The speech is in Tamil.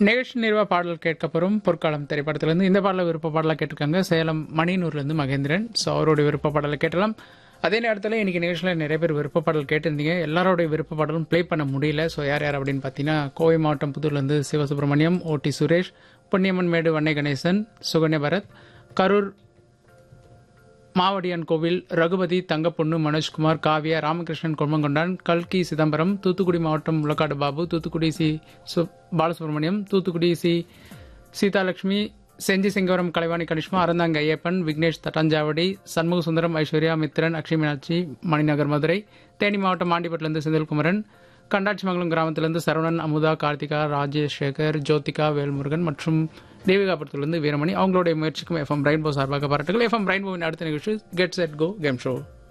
நிகழ்ச்சி நிறுவ பாடல் கேட்கப்பெறும் பொற்காலம் திரைப்படத்திலிருந்து இந்த பாடல விருப்ப பாடலாக கேட்டிருக்காங்க சேலம் மணியனூர்லேருந்து மகேந்திரன் ஸோ அவருடைய விருப்ப பாடலை கேட்டலாம் அதே நேரத்தில் இன்னைக்கு நிகழ்ச்சியில் நிறைய பேர் விருப்ப பாடல் கேட்டிருந்தீங்க எல்லாரோடைய விருப்ப பாடலும் ப்ளே பண்ண முடியல ஸோ யார் யார் அப்படின்னு பார்த்தீங்கன்னா கோவை மாவட்டம் புதூர்லேருந்து சிவசுப்ரமணியம் ஓடி சுரேஷ் பொன்னியம்மன் மேடு வன்னை கணேசன் சுகன்ய பரத் கரூர் மாவடியான் கோவில் ரகுபதி தங்கப்பொண்ணு மனோஜ்குமார் காவியா ராமகிருஷ்ணன் கொம்மங்கொண்டான் கல்கி சிதம்பரம் தூத்துக்குடி மாவட்டம் முளக்காடு பாபு தூத்துக்குடி சி சு பாலசுப்ரமணியம் தூத்துக்குடி சி சீதாலட்சுமி செஞ்சி சிங்கவரம் கலைவாணி கனிஷ்மா அறந்தாங்க ஐயப்பன் விக்னேஷ் தட்டாஞ்சாவடி சண்முக சுந்தரம் ஐஸ்வர்யா மித்ரன் அக்ஷய் மீனாட்சி மணிநகர் மதுரை தேனி மாவட்டம் ஆண்டிப்பட்டிலிருந்து செந்தில்குமரன் கண்டாட்சிமங்கலம் கிராமத்திலிருந்து சரவணன் அமுதா கார்த்திகா ராஜேஷ் சேகர் ஜோதிகா வேல்முருகன் மற்றும் தேவிகாபுரத்திலிருந்து வீரமணி அவங்களுடைய முயற்சிக்கும் எஃப்எம் ரெயின்போ சார்பாக பாராட்டுகள் எஃப்எம் ரெயின்போவின் அடுத்த நிகழ்ச்சி get set go game show